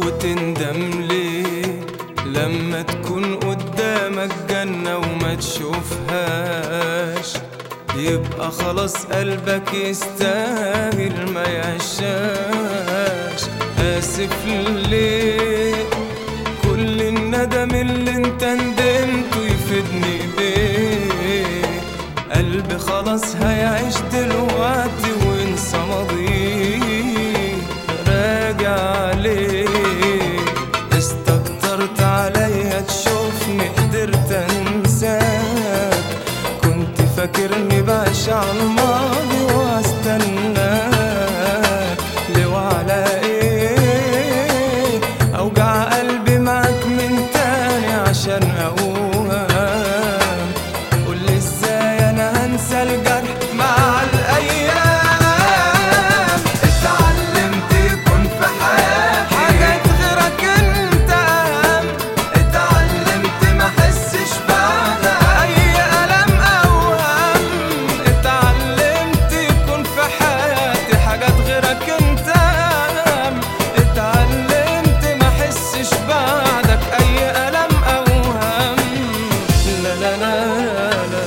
وتندم ليه لما تكون قدامك جنة وما تشوفهاش يبقى خلاص قلبك يستاهل ما يعشاش آسف ليه كل الندم اللي انت ندمته يفيدني بيه قلبي خلاص هيعيش دلوقتي وانسى ماضيه راجع ليه استكترت عليا تشوفني قدرت انساك كنت فاكرني بعيش على الماضي واستناك لو على ايه اوجع قلبي معاك من تاني عشان اقوم قولي ازاي انا هنسى الجرح مع الايام اتعلمت يكون في حياتي حاجات غيرك انت اهم اتعلمت ما احسش بعدها اي الم او هم اتعلمت يكون في حياتي حاجات غيرك انت اهم اتعلمت ما احسش بعدك اي الم او هم لا لا لا لا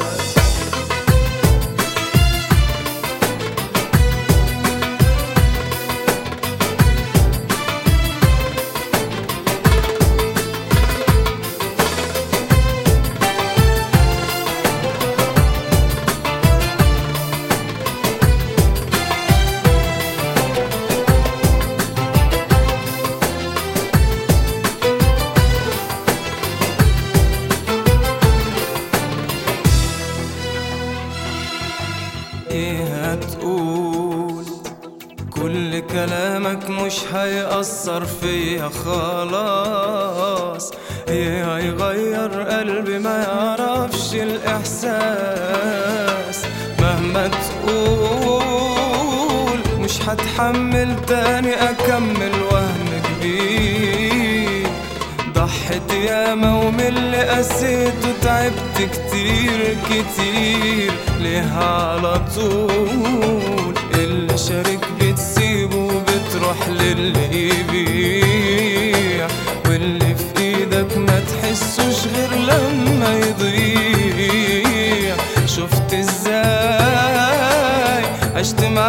ايه هتقول كل كلامك مش هيأثر فيا خلاص ايه هيغير قلبي ما يعرفش الإحساس مهما تقول مش هتحمل تاني أكمل وهم كبير ضحت ياما ومن اللي قسيت وتعبت كتير كتير ليه على طول اللي شارك بتسيبه وبتروح للي يبيع واللي في ايدك ما تحسوش غير لما يضيع شفت ازاي عشت مع